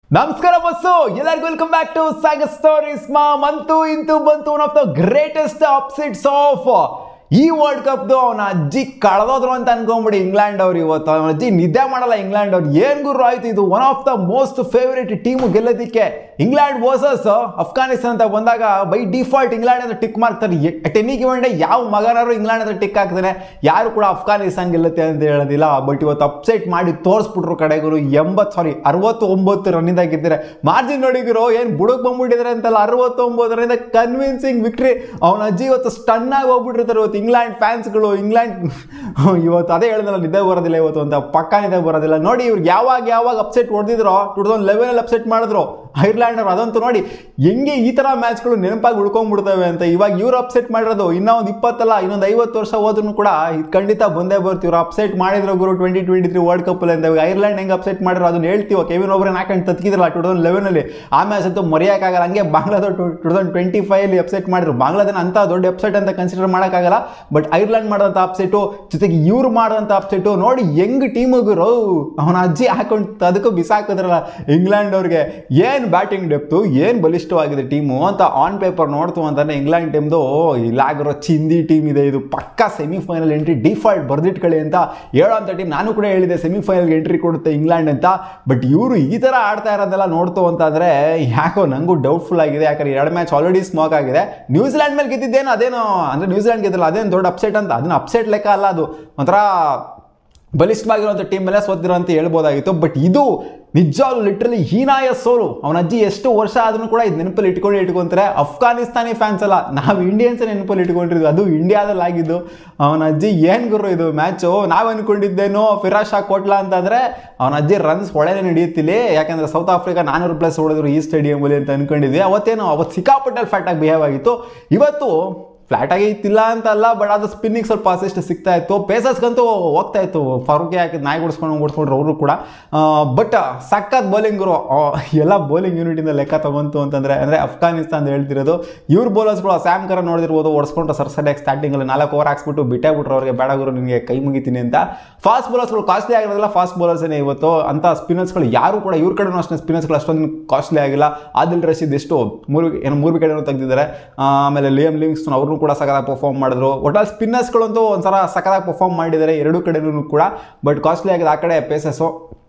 ನಮಸ್ಕಾರ ಬಸ್ಸು ಎಲ್ಲರಿಗೂ welcome back to saga stories ಮಾ ಮಂತು ಇಂತು ಬಂತು one of the greatest upsets of ಈ ವರ್ಲ್ಡ್ ಕಪ್ದು ಅವನ ಅಜ್ಜಿ ಕಳೆದೋದ್ರು ಅಂತ ಅನ್ಕೊಂಬಿಡಿ ಇಂಗ್ಲೆಂಡ್ ಅವ್ರು ಇವತ್ತು ಅವನ ಅಜ್ಜಿ ನಿದ್ದೆ ಮಾಡಲ್ಲ ಇಂಗ್ಲೆಂಡ್ ಅವ್ರು ಏನ್ ಗುರು ಆಯ್ತು ಇದು one of the most favourite team ಗೆಲ್ಲೋದಿಕ್ಕೆ ಇಂಗ್ಲೆಂಡ್ ವರ್ಸಸ್ ಅಫ್ಘಾನಿಸ್ತಾನ್ ಅಂತ ಬಂದಾಗ ಬೈ ಡಿಫಾಲ್ಟ್ ಇಂಗ್ಲೆಂಡ್ ಅಂತ ಟಿಕ್ ಮಾಡ್ತಾರೆ ಅಟ್ ಎನಿ ಗಿವನ್ ಡೇ ಯಾವ ಮಗನಾರು ಇಂಗ್ಲೆಂಡ್ ಅಂತ ಟಿಕ್ ಹಾಕ್ತಾನೆ ಯಾರು ಕೂಡ ಅಫ್ಘಾನಿಸ್ತಾನ್ ಗೆಲ್ಲುತ್ತೆ ಅಂತ ಹೇಳೋದಿಲ್ಲ ಬಟ್ ಇವತ್ತು ಅಪ್ಸೆಟ್ ಮಾಡಿ ತೋರಿಸ್ಬಿಟ್ರು ಕಡೆಗುರು ಎಂಬತ್ತು ಸಾರಿ ಅರವತ್ತು ಒಂಬತ್ತು ರನ್ನಿಂದ ಗೆದ್ದಿದ್ದಾರೆ ಮಾರ್ಜಿನ್ ನೋಡಿದ್ರು ಏನು ಬುಡಕ್ ಬಂದ್ಬಿಟ್ಟಿದ್ದಾರೆ ಅಂತಲ್ಲ ಅರವತ್ತೊಂಬತ್ತರಿಂದ ಕನ್ವಿನ್ಸಿಂಗ್ ವಿಕ್ಟ್ರಿ ಅವನ ಅಜ್ಜಿ ಇವತ್ತು ಸ್ಟನ್ ಆಗಿ ಹೋಗ್ಬಿಟ್ಟಿರ್ತಾರೆ ಇವತ್ತು ಇಂಗ್ಲೆಂಡ್ ಫ್ಯಾನ್ಸ್ಗಳು ಇಂಗ್ಲೆಂಡ್ ಇವತ್ತು ಅದೇ ಹೇಳಿದ್ರಲ್ಲ ನಿದ್ದೆ ಬರೋದಿಲ್ಲ ಇವತ್ತು ಅಂತ ಪಕ್ಕ ನಿದ್ದೆ ಬರೋದಿಲ್ಲ ನೋಡಿ ಇವ್ರಿಗೆ ಯಾವಾಗ ಯಾವಾಗ ಅಪ್ಸೆಟ್ ಹೊಡೆದಿದ್ರು ಟೂ ತೌಸಂಡ್ ಲೆವೆನಲ್ಲಿ ಅಪ್ಸೆಟ್ ಮಾಡಿದ್ರು ಐರ್ಲ್ಯಾಂಡ್ ಅವ್ರು ಅದಂತೂ ನೋಡಿ ಹೆಂಗೆ ಈ ಥರ ಮ್ಯಾಚ್ಗಳು ನೆನಪಾಗಿ ಉಳ್ಕೊಂಡ್ಬಿಡ್ತವೆ ಅಂತ ಇವಾಗ ಇವ್ರು ಅಪ್ಸೆಟ್ ಮಾಡಿರೋದು ಇನ್ನೂ ಒಂದು ಇಪ್ಪತ್ತಲ್ಲ ಇನ್ನೊಂದು ಐವತ್ತು ವರ್ಷ ಹೋದ್ರೂ ಕೂಡ ಇದು ಖಂಡಿತ ಬಂದೇ ಬರ್ತೀವಿ ಇವ್ರು ಅಪ್ಸೆಟ್ ಮಾಡಿದ್ರು ಗುರು ಟ್ವೆಂಟಿ ಟ್ವೆಂಟಿ ತ್ರೀ ವರ್ಲ್ಡ್ ಕಪ್ಪಲ್ಲಿ ಅಂತ ಇವಾಗ ಐರ್ಲ್ಯಾಂಡ್ ಹೆಂಗೆ ಅಪ್ಸೆಟ್ ಮಾಡಿರೋ ಅದನ್ನ ಹೇಳ್ತೀವಿ ಕೆವಿನ್ ಒಬ್ಬರನ್ನ ಹಾಕೊಂಡು ತತ್ಕಿದ್ರಲ್ಲ ಟೂ ತೌಸಂಡ್ ಲೆವೆನಲ್ಲಿ ಆ ಮ್ಯಾಚ್ ಅಂತೂ ಮರೆಯೋಕ್ಕಾಗಲ್ಲ ಹಂಗೆ ಬಾಂಗ್ಲಾದ ಟೂ ಟೂ ತೌಸಂಡ್ ಟ್ವೆಂಟಿ ಫೈವಲ್ಲಿ ಅಪ್ಸೆಟ್ ಮಾಡಿದ್ರು ಬಾಂಗ್ಲಾದೇನ ಅಂತ ದೊಡ್ಡ ಅಪ್ಸೆಟ್ ಅಂತ ಕನ್ಸಿಡರ್ ಮಾಡೋಕ್ಕಾಗಲ್ಲ ಬಟ್ ಐರ್ಲ್ಯಾಂಡ್ ಮಾಡೋಂಥ ಅಪ್ಸೆಟು ಜೊತೆಗೆ ಇವ್ರು ಮಾಡೋಂಥ ಅಪ್ಸೆಟು ನೋಡಿ ಹೆಂಗ್ ಟೀಮ್ ಹೋಗಿರೋ ಅವನ ಅಜ್ಜಿ ಹಾಕೊಂಡು ಅದಕ್ಕೂ ಬಿಸಾಕಿದ್ರಲ್ಲ ಇಂಗ್ಲೆಂಡ್ ಅವ್ರಿಗೆ ಏನು ಬ್ಯಾಟಿಂಗ್ ಡೆಪ್ತು ಏನು ಬಲಿಷ್ಠವಾಗಿದೆ ಟೀಮು ಅಂತ ಆನ್ ಪೇಪರ್ ನೋಡ್ತು ಅಂತಂದ್ರೆ ಇಂಗ್ಲೆಂಡ್ ಟೀಮ್ದು ಇಲ್ಲಾಗಿರೋ ಚಿಂದಿ ಟೀಮ್ ಇದೆ ಇದು ಪಕ್ಕ ಸೆಮಿಫೈನಲ್ ಎಂಟ್ರಿ ಡಿಫಾಲ್ಟ್ ಬರ್ದಿಟ್ಕೊಳ್ಳಿ ಅಂತ ಹೇಳೋಂಥ ಟೀಮ್ ನಾನು ಕೂಡ ಹೇಳಿದೆ ಸೆಮಿಫೈನಲ್ಗೆ ಎಂಟ್ರಿ ಕೊಡುತ್ತೆ ಇಂಗ್ಲೆಂಡ್ ಅಂತ ಬಟ್ ಇವರು ಈ ಥರ ಆಡ್ತಾ ಇರೋದೆಲ್ಲ ನೋಡ್ತು ಅಂತಂದರೆ ಯಾಕೋ ನನಗೂ ಡೌಟ್ಫುಲ್ ಆಗಿದೆ ಯಾಕಂದ್ರೆ ಎರಡು ಮ್ಯಾಚ್ ಆಲ್ರೆಡಿ ಸ್ಮೋಕ್ ಆಗಿದೆ ನ್ಯೂಜಿಲ್ಯಾಂಡ್ ಮೇಲೆ ಗೆದ್ದಿದ್ದೇನೋ ಅದೇನೋ ಅಂದರೆ ನ್ಯೂಜಿಲ್ಯಾಂಡ್ ಗೆದ್ದಿಲ್ಲ ಅದೇನು ದೊಡ್ಡ ಅಪ್ಸೆಟ್ ಅಂತ ಅದನ್ನ ಅಪ್ಸೆಟ್ ಲೆಕ್ಕ ಅಲ್ಲ ಅದು ಒಂಥರ ಬಲಿಷ್ಠವಾಗಿರುವಂಥ ಟೀಮ್ ಮೇಲೆ ಸೋತಿರೋ ಅಂತ ಹೇಳ್ಬೋದಾಗಿತ್ತು ಬಟ್ ಇದು ನಿಜವಾಗ್ಲೂ ಲಿಟ್ರಲಿ ಹೀನಾಯ ಸೋಲು ಅವನ ಅಜ್ಜಿ ಎಷ್ಟು ವರ್ಷ ಆದ್ರೂ ಕೂಡ ಇದು ನೆನಪಲ್ಲಿ ಇಟ್ಕೊಂಡು ಇಟ್ಕೊಂತಾರೆ ಅಫ್ಘಾನಿಸ್ತಾನಿ ಫ್ಯಾನ್ಸ್ ಅಲ್ಲ ನಾವು ಇಂಡಿಯನ್ಸ್ ನೆನಪಲ್ಲಿ ಇಟ್ಕೊಂಡಿರೋದು ಅದು ಇಂಡಿಯಾದಲ್ಲಿ ಆಗಿದ್ದು ಅವನ ಅಜ್ಜಿ ಏನು ಗುರು ಇದು ಮ್ಯಾಚು ನಾವು ಅನ್ಕೊಂಡಿದ್ದೇನೋ ಫಿರಾಶ್ ಶಾ ಕೊಟ್ಲ ಅಂತಂದರೆ ಅವನ ಅಜ್ಜಿ ರನ್ಸ್ ಒಳ್ಳೆ ನಡೆಯುತ್ತಿಲ್ಲ ಯಾಕಂದರೆ ಸೌತ್ ಆಫ್ರಿಕಾ ನಾನ್ನೂರು ಪ್ಲಸ್ ಹೊಡೆದ್ರು ಈ ಸ್ಟೇಡಿಯಮಲ್ಲಿ ಅಂತ ಅನ್ಕೊಂಡಿದ್ವಿ ಅವತ್ತೇನು ಅವತ್ತು ಸಿಕ್ಕಾಪಟ್ಟಲ್ಲಿ ಫ್ಯಾಟಾಗಿ ಬಿಹೇವ್ ಆಗಿತ್ತು ಇವತ್ತು ಫ್ಲಾಟ್ ಆಗಿ ಇತ್ತಿಲ್ಲ ಅಂತ ಅಲ್ಲ ಬಟ್ ಅದು ಸ್ಪಿನ್ನಿಗೆ ಸ್ವಲ್ಪ ಅಸಿಸ್ಟ್ ಸಿಗ್ತಾ ಇತ್ತು ಪೇಸರ್ಸ್ಗಂತೂ ಹೋಗ್ತಾ ಇತ್ತು ಫಾರೂಕ್ ಹಾಕಿದ್ ನಾಯಿ ಓಡಿಸ್ಕೊಂಡು ಓಡಿಸ್ಕೊಂಡ್ರು ಅವರು ಕೂಡ ಬಟ್ ಸಖತ್ ಬೌಲಿಂಗರು ಎಲ್ಲ ಬೌಲಿಂಗ್ ಯೂನಿಟಿಂದ ಲೆಕ್ಕ ತಗೊಂತು ಅಂತಂದರೆ ಅಂದರೆ ಅಫ್ಘಾನಿಸ್ತಾನ ಹೇಳ್ತಿರೋದು ಇವ್ರ ಬೌಲರ್ಸ್ಗಳು ಸ್ಯಾಮ್ ಕರ ನೋಡಿರ್ಬೋದು ಓಡಿಸ್ಕೊಂಡು ಸರ್ಸಡಿಯಾಗಿ ಸ್ಟಾರ್ಟಿಂಗಲ್ಲಿ ನಾಲ್ಕು ಓವರ್ ಹಾಕ್ಸ್ಬಿಟ್ಟು ಬಿಟ್ಟೇ ಬಿಟ್ರು ಅವ್ರಿಗೆ ಬೇಡಗುರು ನಿಮಗೆ ಕೈ ಮುಗಿತೀನಿ ಅಂತ ಫಾಸ್ಟ್ ಬೌಲರ್ಸ್ಗಳು ಕಾಸ್ಟ್ಲಿ ಆಗಿರೋದಿಲ್ಲ ಫಾಸ್ಟ್ ಬೌಲರ್ಸೇ ಇವತ್ತು ಅಂತ ಸ್ಪಿನ್ನರ್ಸ್ಗಳು ಯಾರು ಕೂಡ ಇವ್ರ ಕಡೆನೂ ಅಷ್ಟೇ ಸ್ಪಿನ್ನರ್ಸ್ಗಳು ಅಷ್ಟೊಂದು ಕಾಸ್ಟ್ಲಿ ಆಗಿಲ್ಲ ಆದಿಲ್ ರಶೀದ್ ಎಷ್ಟು ಮೂರು ಏನು ಮೂರು ವಿಕೆಟ್ ತೆಗೆದಿದ್ದಾರೆ ಆಮೇಲೆ ಲಿಯಮ್ ಲಿವಿಂಗ್ಸ್ಟನ್ ಅವ್ರನ್ನೂ ಕೂಡ ಸಖತ್ತಾಗಿ ಪರ್ಫಾರ್ಮ್ ಮಾಡಿದ್ರು ಒಟ್ಟಲ್ಲಿ ಸ್ಪಿನ್ನರ್ಸ್ಗಳಂತೂ ಒಂಥರ ಸಖತ್ತಾಗಿ ಪರ್ಫಾರ್ಮ್ ಮಾಡಿದ್ದಾರೆ ಎರಡೂ ಕಡೆನೂ ಕೂಡ ಬಟ್ ಕಾಸ್ಟ್ಲಿ ಆಗಿದೆ ಆ ಕಡೆ ಪೇಸಸ್ಸು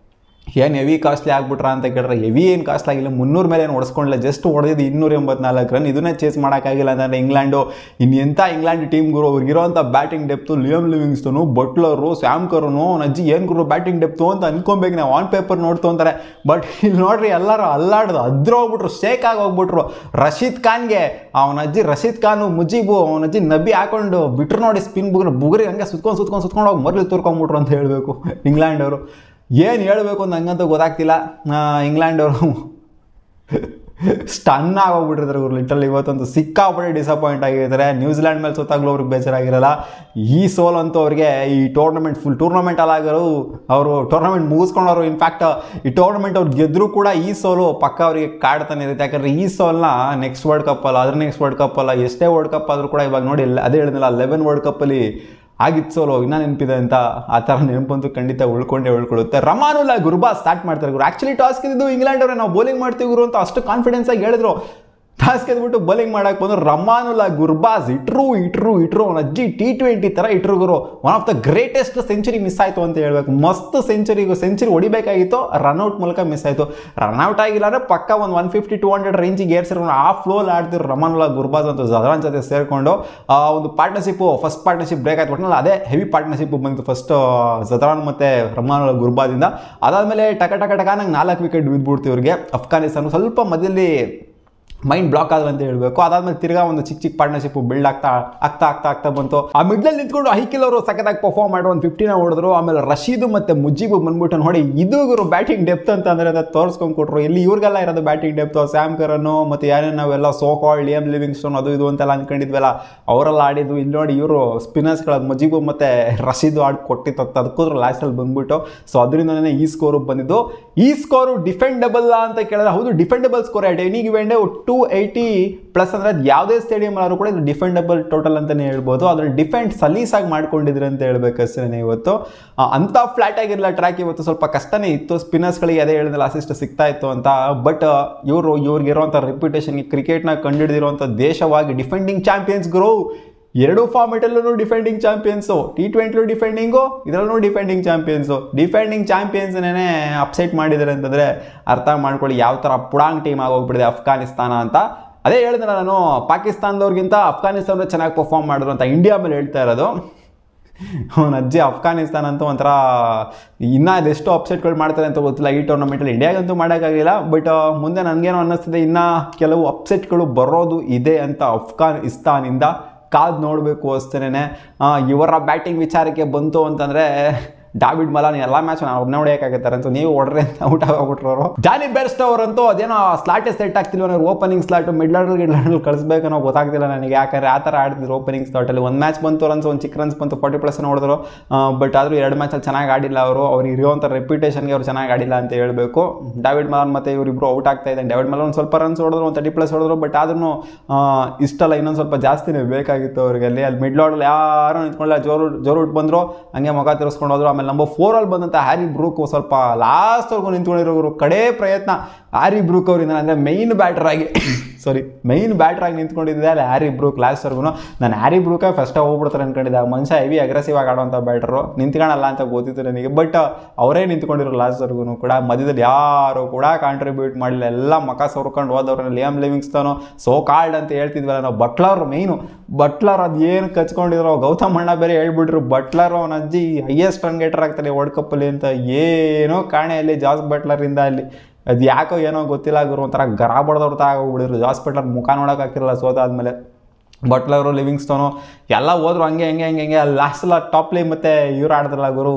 ಏನು ಹೆವಿ ಕಾಸ್ಟ್ಲಿ ಆಗ್ಬಿಟ್ರ ಅಂತ ಕೇಳಿದ್ರೆ ಹೆವಿ ಏನು ಕಾಸ್ಟ್ಲಿ ಆಗಿಲ್ಲ ಮುನ್ನೂರು ಮೇಲೆ ಏನು ಹೊಡ್ಸ್ಕೊಂಡಿಲ್ಲ ಜಸ್ಟ್ ಹೊಡೆದಿದ್ದು ಇನ್ನೂರ ಎಂಬತ್ನಾಲ್ಕು ರನ್ ಇದನ್ನೇ ಚೇಸ್ ಮಾಡೋಕ್ಕಾಗಿಲ್ಲ ಅಂತಂದರೆ ಇಂಗ್ಲೆಂಡು ಇನ್ನು ಎಂಥ ಇಂಗ್ಲೆಂಡ್ ಟೀಮ್ ಗುರು ಅವ್ರಿಗಿರೋಂಥ batting depth Liam Livingstone Buttler Sam Curran ಅಜ್ಜಿ ಏನು ಗುರು ಬ್ಯಾಟಿಂಗ್ ಡೆಪ್ತು ಅಂತ ಅನ್ಕೊಬೇಕು ನಾವು ಆನ್ ಪೇಪರ್ ನೋಡ್ತು ಅಂತಾರೆ ಬಟ್ ಇಲ್ಲಿ ನೋಡ್ರಿ ಎಲ್ಲರೂ ಅಲ್ಲಾಡ್ದು ಅದ್ರ ಹೋಗ್ಬಿಟ್ರು ಶೇಕ್ ಆಗಿ ಹೋಗ್ಬಿಟ್ರು ರಶೀದ್ ಖಾನ್ಗೆ ಅವನ ಅಜ್ಜಿ ರಶೀದ್ ಖಾನು ಮುಜೀಬು ಅವನ ಅಜ್ಜಿ ನಬಿ ಹಾಕೊಂಡು ಬಿಟ್ರು ನೋಡಿ ಸ್ಪಿನ್ ಬುಗ್ರು ಬುಗ್ರಿ ಹಂಗೆ ಸುತ್ಕೊಂಡು ಸುತ್ಕೊಂಡು ಸುತ್ಕೊಂಡು ಹೋಗಿ ಮರ್ಲಿ ತುರ್ಕೊಂಬಿಟ್ರು ಅಂತ ಹೇಳಬೇಕು ಇಂಗ್ಲೆಂಡ್ ಅವರು ಏನು ಹೇಳಬೇಕು ಅಂತ ಹಂಗಂತೂ ಗೊತ್ತಾಗ್ತಿಲ್ಲ ಇಂಗ್ಲೆಂಡ್ ಅವರು ಸ್ಟನ್ ಆಗೋಗ್ಬಿಟ್ಟಿರ್ತಾರೆ ಇವ್ರು ಲಿಟ್ರಲ್ ಇವತ್ತಂತೂ ಸಿಕ್ಕಾಪಟ್ಟೆ ಡಿಸಪಾಯಿಂಟ್ ಆಗಿರ್ತಾರೆ ನ್ಯೂಜಿಲ್ಯಾಂಡ್ ಮೇಲೆ ಸುತ್ತಾಗಲೂ ಅವ್ರಿಗೆ ಬೇಜಾರಾಗಿರಲ್ಲ ಈ ಸೋಲ್ ಅಂತೂ ಅವ್ರಿಗೆ ಈ ಟೂರ್ನಮೆಂಟ್ ಫುಲ್ ಟೂರ್ನಮೆಂಟ್ ಅಲ್ಲಾಗರು ಅವರು ಟೂರ್ನಮೆಂಟ್ ಮುಗಿಸ್ಕೊಂಡವರು ಇನ್ಫ್ಯಾಕ್ಟ್ ಈ ಟೂರ್ನಮೆಂಟ್ ಅವ್ರು ಗೆದ್ದರೂ ಕೂಡ ಈ ಸೋಲು ಪಕ್ಕ ಅವರಿಗೆ ಕಾಡ್ತಾನೆ ಇರುತ್ತೆ ಯಾಕಂದರೆ ಈ ಸೋಲ್ನ ನೆಕ್ಸ್ಟ್ ವರ್ಲ್ಡ್ ಕಪ್ ಅಲ್ಲ ಅದ್ರ ನೆಕ್ಸ್ಟ್ ವರ್ಲ್ಡ್ ಕಪ್ ಅಲ್ಲ ಎಷ್ಟೇ ವರ್ಲ್ಡ್ ಕಪ್ ಆದರೂ ಕೂಡ ಇವಾಗ ನೋಡಿ ಅದೇ ಹೇಳಿದ್ನಲ್ಲ ಲೆವೆನ್ ವರ್ಲ್ಡ್ ಕಪ್ಪಲ್ಲಿ ಆಗಿತ್ತು ಸೋಲೋ ಇನ್ನೂ ನೆನಪಿದೆ ಅಂತ ಆ ಥರ ನೆನಪಂತೂ ಖಂಡಿತ ಉಳ್ಕೊಂಡೇ ಉಳ್ಕೊಳ್ಳುತ್ತೆ ರಮಾನುಲ್ಲಾ ಗುರ್ಬಾ ಸ್ಟಾರ್ಟ್ ಮಾಡ್ತಾರೆ ಗುರು ಆ್ಯಕ್ಚುಲಿ ಟಾಸ್ ಗೆದ್ದಿದ್ದು ಇಂಗ್ಲೆಂಡ್ ಅವರೇ ನಾವು ಬೌಲಿಂಗ್ ಮಾಡ್ತೀವಿ ಗುರು ಅಂತ ಅಷ್ಟು ಕಾನ್ಫಿಡೆನ್ಸ್ ಆಗಿ ಹೇಳಿದ್ರು ಟಾಸ್ ಗೆದ್ಬಿಟ್ಟು ಬೌಲಿಂಗ್ ಮಾಡಕ್ಕೆ ಬಂದು ರಮಾನುಲ್ಲಾ ಗುರ್ಬಾಸ್ ಇಟ್ರು ಇಟ್ರು ಇಟ್ರು ಅವನ ಅಜ್ಜಿ ಟಿ ಟ್ವೆಂಟಿ ಥರ ಇಟ್ರು ಗುರು one of the greatest century miss ಆಯಿತು ಅಂತ ಹೇಳ್ಬೇಕು ಮಸ್ತ್ ಸೆಂಚುರಿಗೂ ಸೆಂಚುರಿ ಹೊಡಿಬೇಕಾಗಿತ್ತು ರನ್ಔಟ್ ಮೂಲಕ ಮಿಸ್ ಆಯಿತು ರನ್ಔಟ್ ಆಗಿಲ್ಲ ಅಂದರೆ ಪಕ್ಕ ಒಂದು ಒನ್ ಫಿಫ್ಟಿ ಟು ಹಂಡ್ರೆಡ್ ರೇಂಜಿಗೆ ಏರ್ಸಿರೋ ಆ ಫ್ಲೋಲ್ ಆಡ್ತಿರು ರಮಾನುಲ್ಲಾ ಗುರ್ಬಾಸ್ ಅಂತ ಜದ್ರಾನ್ ಜೊತೆ ಸೇರಿಕೊಂಡು ಆ ಒಂದು ಪಾರ್ಟ್ನರ್ಶಿಪ್ಪು ಫಸ್ಟ್ ಪಾರ್ಟ್ನರ್ಶಿಪ್ ಬ್ರೇಕ್ ಆಯ್ತು ಒಟ್ಟಿನಲ್ಲಿ ಅದೇ ಹೆವಿ ಪಾರ್ಟ್ನರ್ಶಿಪ್ ಬಂತು ಫಸ್ಟ್ ಜದ್ರಾನ್ ಮತ್ತು ರಮಾನುಲ್ಲಾ ಗುರ್ಬಾದಿಂದ ಅದಾದಮೇಲೆ ಟಕ ಟಕ ಟಕ ನಂಗೆ ನಾಲ್ಕು ವಿಕೆಟ್ ಬಿದ್ದುಬಿಡ್ತು ಇವ್ರಿಗೆ ಅಫ್ಘಾನಿಸ್ತಾನ ಸ್ವಲ್ಪ ಮಧ್ಯದಲ್ಲಿ ಮೈಂಡ್ ಬ್ಲಾಕ್ ಆದ್ರು ಅಂತ ಹೇಳ್ಬೇಕು ಅದಾದ್ಮೇಲೆ ತಿರ್ಗಾ ಒಂದು ಚಿಕ್ಕ ಚಿಕ್ಕ ಪಾರ್ಟ್ನರ್ಶಿಪ್ ಬಿಲ್ಡ್ ಆಗ್ತಾ ಆಗ್ತಾ ಆಗ್ತಾ ಆಗ್ತಾ ಬಂತು ಆ ಮಿಡ್ಲಲ್ಲಿ ನಿಂತ್ಕೊಂಡು ಹೈಕಿಲ್ ಅವರು ಸಖತ್ತಾಗಿ ಪರ್ಫಾರ್ಮ್ ಮಾಡಿ ಒಂದು ಫಿಫ್ಟಿನ ಹೊಡೆದ್ರು ಆಮೇಲೆ ರಶೀದು ಮತ್ತೆ ಮುಜೀಬು ಬಂದ್ಬಿಟ್ಟು ನೋಡಿ ಇದು ಗುರು ಬ್ಯಾಟಿಂಗ್ ಡೆಪ್ತ್ ಅಂತ ಅಂದ್ರೆ ಅಂತ ತೋರಿಸ್ಕೊಂಡು ಕೊಟ್ರು ಇಲ್ಲಿ ಇವ್ರಿಗೆಲ್ಲ ಇರೋದು ಬ್ಯಾಟಿಂಗ್ ಡೆಪ್ತ್ ಸ್ಯಾಮ್ ಕರನ್ನು ಮತ್ತೆ ಯಾರೇನು ನಾವೆಲ್ಲ ಸೋಕಾಲ್ಡ್ ಲಿಯಮ್ ಲಿವಿಂಗ್ಸ್ಟೋನ್ ಅದು ಇದು ಅಂತೆಲ್ಲ ಅನ್ಕೊಂಡಿದ್ವಲ್ಲ ಅವರೆಲ್ಲ ಆಡಿದ್ದು ಇಲ್ಲಿ ನೋಡಿ ಇವರು ಸ್ಪಿನ್ನರ್ಸ್ಗಳ ಮುಜೀಬು ಮತ್ತೆ ರಶೀದು ಆಡಿ ಕೊಟ್ಟಿತ್ತು ಅದಕ್ಕೋದ್ರು ಲಾಸ್ಟಲ್ಲಿ ಬಂದ್ಬಿಟ್ಟು ಸೊ ಅದರಿಂದನೇ ಈ ಸ್ಕೋರು ಬಂದಿದ್ದು ಈ ಸ್ಕೋರು ಡಿಫೆಂಡಬಲ್ ಅಂತ ಕೇಳಿದ್ರೆ ಹೌದು ಡಿಫೆಂಡಬಲ್ ಸ್ಕೋರ್ ಆಟ ಎನಿಗೆ ವೆಂಡೆ ಟೂ ಟು ಏಯ್ಟಿ ಪ್ಲಸ್ ಅಂದರೆ ಅದು ಯಾವುದೇ ಸ್ಟೇಡಿಯಂ ಆದರೂ ಕೂಡ ಇದು ಡಿಫೆಂಡಬಲ್ ಟೋಟಲ್ ಅಂತಲೇ ಹೇಳ್ಬೋದು ಅದರ ಡಿಫೆಂಡ್ ಸಲೀಸಾಗಿ ಮಾಡ್ಕೊಂಡಿದ್ರು ಅಂತ ಹೇಳ್ಬೇಕಷ್ಟೇ ಇವತ್ತು ಆ, ಅಂಥ ಫ್ಲಾಟ್ ಆಗಿರಲಿಲ್ಲ ಟ್ರ್ಯಾಕ್ ಇವತ್ತು ಸ್ವಲ್ಪ ಕಷ್ಟನೇ ಇತ್ತು ಸ್ಪಿನ್ನರ್ಸ್ಗಳಿಗೆ ಅದೇ ಹೇಳಿದ್ರೆ ಅಸಿಸ್ಟ್ ಸಿಗ್ತಾ ಇತ್ತು ಅಂತ ಬಟ್ ಇವರು ಇವ್ರಿಗಿರುವಂಥ ರೆಪ್ಯುಟೇಷನ್ಗೆ ಕ್ರಿಕೆಟ್ನ ಕಂಡುಹಿಡಿದಿರುವಂಥ ದೇಶವಾಗಿ ಡಿಫೆಂಡಿಂಗ್ ಚಾಂಪಿಯನ್ಸ್ ಗ್ರೋ ಎರಡು ಫಾರ್ಮೆಟಲ್ಲೂ ಡಿಫೆಂಡಿಂಗ್ ಚಾಂಪಿಯನ್ಸು ಟಿ ಟ್ವೆಂಟಿಲೂ ಡಿಫೆಂಡಿಂಗು ಇದರಲ್ಲೂ ಡಿಫೆಂಡಿಂಗ್ ಚಾಂಪಿಯನ್ಸು ಡಿಫೆಂಡಿಂಗ್ ಚಾಂಪಿಯನ್ಸ್ನೇ ಅಪ್ಸೆಟ್ ಮಾಡಿದ್ದಾರೆ ಅಂತಂದರೆ ಅರ್ಥ ಮಾಡ್ಕೊಳ್ಳಿ ಯಾವ ಥರ ಪುಡಾಂಗ್ ಟೀಮ್ ಆಗೋಗ್ಬಿಟ್ಟಿದೆ ಅಫ್ಘಾನಿಸ್ತಾನ ಅಂತ ಅದೇ ಹೇಳಿದ್ರೆ ನಾನು ಪಾಕಿಸ್ತಾನದವ್ರಿಗಿಂತ ಅಫ್ಘಾನಿಸ್ತಾನದ ಚೆನ್ನಾಗಿ ಪರ್ಫಾರ್ಮ್ ಮಾಡಿದ್ರು ಅಂತ ಇಂಡಿಯಾ ಮೇಲೆ ಹೇಳ್ತಾ ಇರೋದು ಅವನ ಅಜ್ಜಿ ಅಫ್ಘಾನಿಸ್ತಾನ ಅಂತೂ ಒಂಥರ ಇನ್ನೂ ಅದೆಷ್ಟು ಅಪ್ಸೆಟ್ಗಳು ಮಾಡ್ತಾರೆ ಅಂತ ಗೊತ್ತಿಲ್ಲ ಈ ಟೂರ್ನಮೆಂಟಲ್ಲಿ ಇಂಡಿಯಾಗಂತೂ ಮಾಡೋಕ್ಕಾಗಿಲ್ಲ ಬಟ್ ಮುಂದೆ ನನಗೇನೋ ಅನ್ನಿಸ್ತಿದೆ ಇನ್ನೂ ಕೆಲವು ಅಪ್ಸೆಟ್ಗಳು ಬರೋದು ಇದೆ ಅಂತ ಅಫ್ಘಾನಿಸ್ತಾನಿಂದ ಕಾದು ನೋಡಬೇಕು ಅಷ್ಟೇನೆ ಇವರ ಬ್ಯಾಟಿಂಗ್ ವಿಚಾರಕ್ಕೆ ಬಂತು ಅಂತಂದರೆ ಡಾವಿಡ್ ಮಲಾನ್ ಎಲ್ಲ ಮ್ಯಾಚ್ ನಾವು ಒಬ್ಬನೇ ಹೊಡೆಯೋಕ್ಕಾಗತ್ತಾರೆ ಅಂತ ನೀವು ಹೊಡ್ರಿ ಅಂತ ಔಟ್ ಆಗೋಗ್ಬಿಟ್ರು ಅವರು ಜಾನಿ ಬೆಸ್ಟ್ ಅವರಂತೂ ಅದೇನೋ ಸ್ಲಾಟೇ ಸೆಟ್ ಆಗ್ತಿಲ್ವ ಅವ್ರು ಓಪನಿಂಗ್ ಸ್ಲಾಟ್ ಮಿಡ್ ಲಾಡಲ್ ಗಿಡ್ ಲಾಡಲ್ ಕಳಿಸ್ಬೇಕನ್ನೋ ಗೊತ್ತಾಗ್ತಿಲ್ಲ ನನಗೆ ಯಾಕಂದ್ರೆ ಆ ಥರ ಆಡ್ತಿದ್ರು ಓಪನಿಂಗ್ ಸ್ಲಾಟಲ್ಲಿ ಒಂದು ಮ್ಯಾಚ್ ಬಂತು ರನ್ಸ್ ಒಂದು ಚಿಕ್ಕ ರನ್ಸ್ ಬಂತು ಫಾರ್ಟಿ ಪ್ಲಸ್ ನೋಡಿದ್ರು ಬಟ್ ಆದರೂ ಎರಡು ಮ್ಯಾಚಲ್ಲಿ ಚೆನ್ನಾಗಿ ಆಡಿಲ್ಲ ಅವರು ಅವ್ರಿಗೆ ಇರುವಂಥ ರೆಪ್ಯುಟೇಷನ್ಗೆ ಅವ್ರು ಚೆನ್ನಾಗಿ ಆಡಿಲ್ಲ ಅಂತ ಹೇಳಬೇಕು ಡಾವಿಡ್ ಮಲಾನ್ ಮತ್ತು ಇವರಿಬ್ರು ಔಟ್ ಆಗ್ತಾ ಇದ್ದಾರೆ ಡಾವಿಡ್ ಮಲಾನ್ ಒಂದು ಸ್ವಲ್ಪ ರನ್ಸ್ ಹೊಡೆದ್ರು ಒಂದು ತರ್ಟಿ ಪ್ಲಸ್ ಹೊಡೆದ್ರು ಬಟ್ ಆದ್ರೂ ಇಷ್ಟಲ್ಲ ಇನ್ನೊಂದು ಸ್ವಲ್ಪ ಜಾಸ್ತಿನೇ ಬೇಕಾಗಿತ್ತು ಅವ್ರಿಗೆ ಅಲ್ಲಿ ಅಲ್ಲಿ ಮಿಡ್ ಲಾಡಲ್ಲಿ ಯಾರು ನಿಂತ್ಕೊಳ್ಳಲ್ಲ ಜೋರು ಜೋರು ಉಟ್ ಬಂದರು ಹಂಗೆ ಮುಖ ತಿರ್ಸ್ಕೊಂಡು ಹೋದ್ರು ಆಮೇಲೆ ನಂಬರ್ ಫೋರಲ್ಲಿ ಬಂದಂಥ ಹ್ಯಾರಿ ಬ್ರೂಕು ಸ್ವಲ್ಪ ಲಾಸ್ಟ್ವರೆಗೂ ನಿಂತ್ಕೊಂಡಿರೋರು ಕಡೇ ಪ್ರಯತ್ನ ಹ್ಯಾರಿ ಬ್ರೂಕ್ ಅವರಿಂದ ಅಂದರೆ ಮೈನ್ ಬ್ಯಾಟರ್ ಆಗಿ ಸಾರಿ ಮೈನ್ ಬ್ಯಾಟರ್ ಆಗಿ ನಿಂತ್ಕೊಂಡಿದ್ದೆ ಅಲ್ಲಿ ಹ್ಯಾರಿ ಬ್ರೂಕ್ ಲಾಸ್ಟ್ವರೆಗೂ ನಾನು ಹ್ಯಾರಿ ಬ್ರೂಕ ಫಸ್ಟೇ ಹೋಗ್ಬಿಡ್ತಾರೆ ಅನ್ಕೊಂಡಿದ್ದೆ ಆ ಮನುಷ್ಯ ಹೆವಿ ಅಗ್ರೆಸಿವ್ ಆಗಿ ಆಡುವಂಥ ಬ್ಯಾಟರು ನಿಂತ್ಕೊಳ್ಳಲ್ಲ ಅಂತ ಗೊತ್ತಿತ್ತು ನನಗೆ ಬಟ್ ಅವರೇ ನಿಂತ್ಕೊಂಡಿರೋ ಲಾಸ್ಟ್ವರೆಗೂ ಕೂಡ ಮಧ್ಯದಲ್ಲಿ ಯಾರು ಕೂಡ ಕಾಂಟ್ರಿಬ್ಯೂಟ್ ಮಾಡಲಿಲ್ಲ ಎಲ್ಲ ಮಕ ಸೊರ್ಕೊಂಡು ಹೋದವ್ರನ್ನ ಲಿಯಮ್ ಲಿವಿಂಗ್ಸ್ತಾನು ಸೋ ಕಾಲ್ಡ್ ಅಂತ ಹೇಳ್ತಿದ್ವಲ್ಲ ನಾವು ಬಟ್ಲರ್ ಮೈನು ಬಟ್ಲರ್ ಅದು ಏನು ಕಚ್ಕೊಂಡಿದ್ರು ಗೌತಮ್ ಅಣ್ಣ ಬೇರೆ ಹೇಳ್ಬಿಟ್ರು ಬಟ್ಲರ್ ಅವನ ಅಜ್ಜಿ ಹೈಯೆಸ್ಟ್ ರನ್ ಗೇಟರ್ ಆಗ್ತಾನೆ ವರ್ಲ್ಡ್ ಕಪ್ಪಲ್ಲಿ ಅಂತ ಏನೋ ಕಾಣೆಯಲ್ಲಿ ಜಾಸ್ ಬಟ್ಲರಿಂದ ಅಲ್ಲಿ ಅದು ಯಾಕೋ ಏನೋ ಗೊತ್ತಿಲ್ಲ ಗುರು ಒಂಥರ ಗರ ಬಡ್ದವ್ರ ತಾ ಹೋಗ್ಬಿಡಿದ್ರು ಜಾಸ್ ಬಟ್ಲರ್ ಮುಖ ನೋಡೋಕ್ಕಾಗ್ತಿರಲ್ಲ ಸೋತಾದ್ಮೇಲೆ ಬಟ್ಲರು ಲಿವಿಂಗ್ಸ್ಟೋನು ಎಲ್ಲ ಹೋದ್ರು ಹಂಗೆ ಹಂಗೆ ಹಂಗೆ ಹಂಗೆ ಲಾಸ್ಟ್ ಎಲ್ಲ ಟಾಪ್ಲಿ ಮತ್ತು ಇವ್ರು ಆಡಿದ್ರಲ್ಲ ಗುರು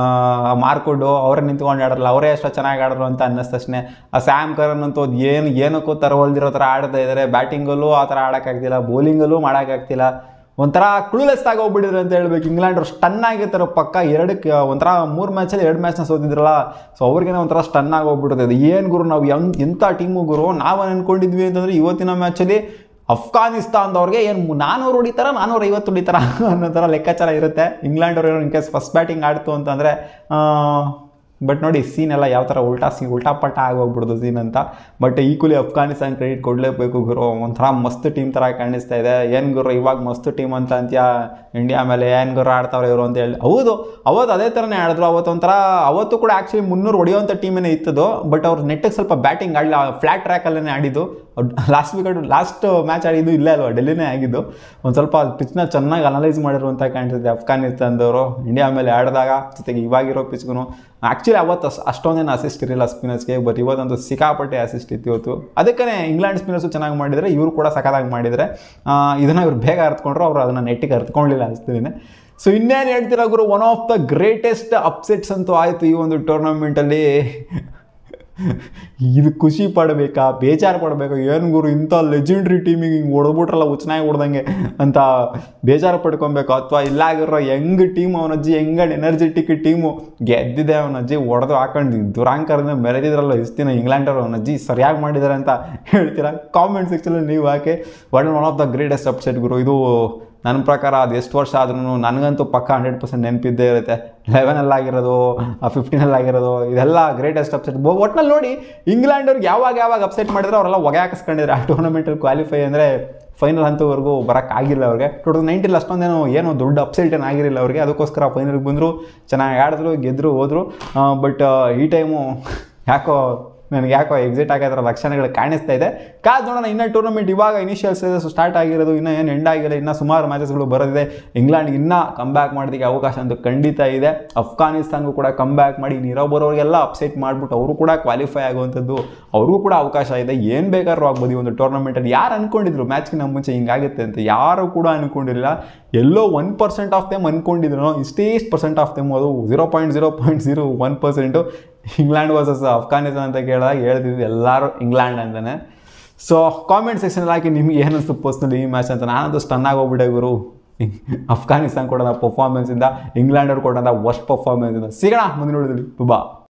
ಮಾರ್ಕೊಡು ಅವರೇ ನಿಂತ್ಕೊಂಡು ಆಡಲ್ಲ ಅವರೇ ಎಷ್ಟು ಚೆನ್ನಾಗಿ ಆಡಿದ್ರು ಅಂತ ಅನ್ನಿಸ್ತು ತಕ್ಷಣ ಆ ಸ್ಯಾಮ್ ಕರನ್ ಅಂತೂ ಅದು ಏನು ಏನಕ್ಕೂ ಥರ ಹೊಲ್ದಿರೋ ಥರ ಆಡ್ತಾ ಇದ್ದಾರೆ ಬ್ಯಾಟಿಂಗಲ್ಲೂ ಆ ಥರ ಆಡೋಕ್ಕಾಗ್ತಿಲ್ಲ ಬೌಲಿಂಗಲ್ಲೂ ಮಾಡೋಕ್ಕಾಗ್ತಿಲ್ಲ ಒಂಥರ ಕ್ಲೂಲೆಸ್ ಆಗಿ ಹೋಗ್ಬಿಟ್ಟಿದ್ರು ಅಂತ ಹೇಳ್ಬೇಕು ಇಂಗ್ಲೆಂಡ್ ಅವ್ರು ಸ್ಟನ್ ಆಗಿರ್ತಾರೆ ಪಕ್ಕ ಎರಡಕ್ಕೆ ಒಂಥರ ಮೂರು ಮ್ಯಾಚಲ್ಲಿ ಎರಡು ಮ್ಯಾಚ್ನ ಸೋತಿದ್ರಲ್ಲ ಸೊ ಅವ್ರಿಗೇನೆ ಒಂಥರ ಸ್ಟನ್ ಆಗಿ ಹೋಗ್ಬಿಡ್ತದೆ ಏನು ಗುರು ನಾವು ಹೆಂಗ್ ಎಂಥ ಟೀಮು ಗುರು ನಾವು ಅನ್ಕೊಂಡಿದ್ವಿ ಅಂತಂದರೆ ಇವತ್ತಿನ ಮ್ಯಾಚಲ್ಲಿ ಅಫ್ಘಾನಿಸ್ತಾನದವ್ರಿಗೆ ಏನು ನಾನ್ನೂರು ಹೊಡಿತಾರ ನಾನ್ನೂರ ಐವತ್ತು ಹೊಡಿತಾರ ಅನ್ನೋ ಥರ ಲೆಕ್ಕಾಚಾರ ಇರುತ್ತೆ ಇಂಗ್ಲೆಂಡ್ ಅವ್ರು ಇನ್ ಕೇಸ್ ಫಸ್ಟ್ ಬ್ಯಾಟಿಂಗ್ ಆಡ್ತು ಅಂತಂದರೆ ಬಟ್ ನೋಡಿ ಸೀನ್ ಎಲ್ಲ ಯಾವ ಥರ ಉಲ್ಟಾ ಸೀನ್ ಉಲ್ಟಾ ಪಟ್ಟ ಆಗೋಗ್ಬಿಡ್ದು ಸೀನ್ ಅಂತ ಬಟ್ ಈಕ್ವಲಿ ಅಫ್ಘಾನಿಸ್ತಾನ ಕ್ರೆಡಿಟ್ ಕೊಡಲೇಬೇಕು ಗುರು ಒಂಥರ ಮಸ್ತ್ ಟೀಮ್ ಥರ ಕಾಣಿಸ್ತಾ ಇದೆ ಏನು ಗುರು ಇವಾಗ ಮಸ್ತ್ ಟೀಮ್ ಅಂತ ಅಂತ್ಯ ಇಂಡಿಯಾ ಮೇಲೆ ಏನು ಗುರು ಆಡ್ತಾವ್ರೆ ಇವರು ಅಂತ ಹೇಳಿ ಹೌದು ಅವತ್ತು ಅದೇ ಥರನೇ ಆಡಿದ್ರು ಅವತ್ತು ಒಂಥರ ಅವತ್ತು ಕೂಡ ಆ್ಯಕ್ಚುಲಿ ಮುನ್ನೂರು ಹೊಡೆಯುವಂಥ ಟೀಮೇನೆ ಇತ್ತದು ಬಟ್ ಅವ್ರು ನೆಟ್ಟಿಗೆ ಸ್ವಲ್ಪ ಬ್ಯಾಟಿಂಗ್ ಆಡಲಿಲ್ಲ ಫ್ಲ್ಯಾಟ್ ಟ್ರ್ಯಾಕಲ್ಲೇ ಆಡಿದ್ದು ಲಾಸ್ಟ್ ವಿಕೆಟ್ ಲಾಸ್ಟ್ ಮ್ಯಾಚ್ ಆಡಿದ್ದು ಇಲ್ಲೇ ಅಲ್ವಾ ಡೆಲ್ಲಿನೇ ಆಗಿದ್ದು ಒಂದು ಸ್ವಲ್ಪ ಪಿಚ್ನ ಚೆನ್ನಾಗಿ ಅನಲೈಸ್ ಮಾಡಿರುವಂಥ ಕಾಣ್ತಿದೆ ಅಫ್ಘಾನಿಸ್ತಾನದವರು ಇಂಡಿಯಾ ಮೇಲೆ ಆಡಿದಾಗ ಜೊತೆಗೆ ಇವಾಗಿರೋ ಪಿಚ್ಗೂ ಆ್ಯಕ್ಚುಲಿ ಅವತ್ತು ಅಸ್- ಅಷ್ಟೊಂದೇನು ಅಸಿಸ್ಟ್ ಇರಲಿಲ್ಲ ಸ್ಪಿನ್ನರ್ಸ್ಗೆ ಬಟ್ ಇವತ್ತೊಂದು ಸಿಕ್ಕಾಪಟ್ಟೆ ಅಸಿಸ್ಟ್ ಇತ್ತು ಇವತ್ತು ಅದಕ್ಕೇ ಇಂಗ್ಲೆಂಡ್ ಸ್ಪಿನ್ನರ್ಸು ಚೆನ್ನಾಗಿ ಮಾಡಿದರೆ ಇವರು ಕೂಡ ಸಖತ್ತಾಗಿ ಮಾಡಿದರೆ ಇದನ್ನು ಇವ್ರು ಬೇಗ ಅರ್ಥಕೊಂಡ್ರು ಅವರು ಅದನ್ನು ನೆಟ್ಟಿಗೆ ಅರ್ಥಕೊಂಡಿಲ್ಲ ಅನಿಸ್ತಿದ್ದೀನಿ ಸೊ ಇನ್ನೇನು ಹೇಳ್ತೀರಾ ಗುರು one of the greatest upsets ಅಂತೂ ಆಯಿತು ಈ ಒಂದು ಟೂರ್ನಮೆಂಟಲ್ಲಿ ಇದು ಖುಷಿ ಪಡಬೇಕಾ ಬೇಜಾರು ಪಡಬೇಕಾ ಏನು ಗುರು ಇಂಥ ಲೆಜೆಂಡ್ರಿ ಟೀಮಿಗೆ ಹಿಂಗೆ ಹೊಡೆದ್ಬಿಟ್ರಲ್ಲ ಉಚ್ಚನಾಗಿ ಹೊಡೆದಂಗೆ ಅಂತ ಬೇಜಾರು ಪಡ್ಕೊಬೇಕು ಅಥವಾ ಇಲ್ಲಾಗಿರೋ ಹೆಂಗ್ ಟೀಮ್ ಅವನಜ್ಜಿ ಹೆಂಗ ಎನರ್ಜೆಟಿಕ್ ಟೀಮು ಗೆದ್ದಿದೆ ಅವನಜ್ಜಿ ಹೊಡೆದು ಹಾಕೊಂಡು ದುರಾಂಕರದಿಂದ ಮೆರೆದಿದ್ರಲ್ಲ ಇಷ್ಟು ದಿನ ಇಂಗ್ಲೆಂಡರು ಅವನಜ್ಜಿ ಸರಿಯಾಗಿ ಮಾಡಿದ್ದಾರೆ ಅಂತ ಹೇಳ್ತೀರಾ ಕಾಮೆಂಟ್ ಸೆಕ್ಷನಲ್ಲಿ ನೀವು ಹಾಕಿ one one of the greatest upset ಗುರು ಇದು ನನ್ನ ಪ್ರಕಾರ ಅದು ಎಷ್ಟು ವರ್ಷ ಆದ್ರೂ ನನಗಂತೂ ಪಕ್ಕ ಹಂಡ್ರೆಡ್ ಪರ್ಸೆಂಟ್ ನೆನಪಿದ್ದೇ ಇರುತ್ತೆ ಲೆವೆನಲ್ಲಿ ಆಗಿರೋದು ಫಿಫ್ಟೀನಲ್ಲಿ ಆಗಿರೋದು ಇದೆಲ್ಲ ಗ್ರೇಟೆಸ್ಟ್ ಅಪ್ಸೆಟ್ ಒಟ್ನಲ್ಲಿ ನೋಡಿ ಇಂಗ್ಲೆಂಡ್ ಅವ್ರಿಗೆ ಯಾವಾಗ ಯಾವಾಗ ಅಪ್ಸೆಟ್ ಮಾಡಿದ್ರೆ ಅವರೆಲ್ಲ ಹೊಗೆ ಹಾಕಿಸ್ಕೊಂಡಿದ್ರೆ ಆ ಟೂರ್ನಮೆಂಟಲ್ಲಿ ಕ್ವಾಲಿಫೈ ಅಂದರೆ ಫೈನಲ್ ಹಂತವರೆಗೂ ಬರೋಕ್ಕಾಗಿಲ್ಲ ಅವ್ರಿಗೆ ಟೂ ತೌಸಂಡ್ ನೈನ್ಟೀನ್ ಅಷ್ಟೊಂದೇನು ಏನೋ ದೊಡ್ಡ ಅಪ್ಸೆಟ್ ಏನು ಆಗಿರಲಿಲ್ಲ ಅವ್ರಿಗೆ ಅದಕ್ಕೋಸ್ಕರ ಫೈನಲ್ಗೆ ಬಂದರು ಚೆನ್ನಾಗಿ ಆಡಿದ್ರು ಗೆದ್ದರು ಹೋದರು ಬಟ್ ಈ ಟೈಮು ಯಾಕೋ ನನಗೆ ಯಾಕೋ ಎಕ್ಸಿಟ್ ಆಗೋದ್ರ ಲಕ್ಷಣಗಳು ಕಾಣಿಸ್ತಾ ಇದೆ ಕಾದ್ ನೋಡೋಣ ಇನ್ನೂ ಟೂರ್ನಮೆಂಟ್ ಇವಾಗ ಇನಿಷಿಯಲ್ ಸ್ಟೇಜಸ್ ಸ್ಟಾರ್ಟ್ ಆಗಿರೋದು ಇನ್ನೂ ಏನು ಎಂಡ್ ಆಗಿಲ್ಲ ಇನ್ನೂ ಸುಮಾರು ಮ್ಯಾಚಸ್ಗಳು ಬರೋದಿದೆ ಇಂಗ್ಲೆಂಡ್ ಇನ್ನೂ ಕಮ್ ಬ್ಯಾಕ್ ಮಾಡೋದಕ್ಕೆ ಅವಕಾಶ ಅಂತೂ ಖಂಡಿತ ಇದೆ ಅಫ್ಘಾನಿಸ್ತಾನ್ಗೂ ಕೂಡ ಕಮ್ ಬ್ಯಾಕ್ ಮಾಡಿ ಇರೋ ಬರೋರಿಗೆಲ್ಲ ಅಪ್ಸೆಟ್ ಮಾಡಿಬಿಟ್ಟು ಅವರು ಕೂಡ ಕ್ವಾಲಿಫೈ ಆಗುವಂಥದ್ದು ಅವ್ರಿಗೂ ಕೂಡ ಅವಕಾಶ ಇದೆ ಏನು ಬೇಕಾದ್ರೂ ಆಗ್ಬೋದು ಈ ಒಂದು ಟೂರ್ನಮೆಂಟಲ್ಲಿ ಯಾರು ಅನ್ಕೊಂಡಿದ್ರು ಮ್ಯಾಚ್ಗಿನ ಮುಂಚೆ ಹಿಂಗಾಗುತ್ತೆ ಅಂತ ಯಾರು ಕೂಡ ಅನ್ಕೊಂಡಿರಲಿಲ್ಲ ಎಲ್ಲೋ ಒನ್ ಪರ್ಸೆಂಟ್ ಆಫ್ ದೆಮ್ ಅನ್ಕೊಂಡಿದ್ರು ಇಷ್ಟೇ ಇಷ್ಟು ಪರ್ಸೆಂಟ್ ಆಫ್ ದೆಮ್ ಅದು zero point zero point zero one percent England versus Afghanistan ಅಂತ ಕೇಳಿದಾಗ ಹೇಳ್ತಿದ್ದು ಎಲ್ಲರೂ ಇಂಗ್ಲೆಂಡ್ ಅಂತಲೇ ಸೊ ಕಾಮೆಂಟ್ ಸೆಕ್ಷನಲ್ಲಿ ಹಾಕಿ ನಿಮ್ಗೆ ಏನು ಅನಿಸ್ತು ಪರ್ಸ್ನಲಿ ಈ ಮ್ಯಾಚ್ ಅಂತ ನಾನಂತೂ ಸ್ಟನ್ ಆಗೋಗ್ಬಿಟ್ಟೆ ಗುರು ಅಫ್ಘಾನಿಸ್ತಾನ ಕೊಡೋಣ ಪರ್ಫಾರ್ಮೆನ್ಸಿಂದ ಇಂಗ್ಲೆಂಡ್ ಅವ್ರು ಕೊಡೋಣ ವರ್ಸ್ಟ್ ಪರ್ಫಾರ್ಮೆನ್ಸಿಂದ ಸಿಗೋಣ ಮುಂದಿನ ನೋಡಿದ್ವಿ ಬಾ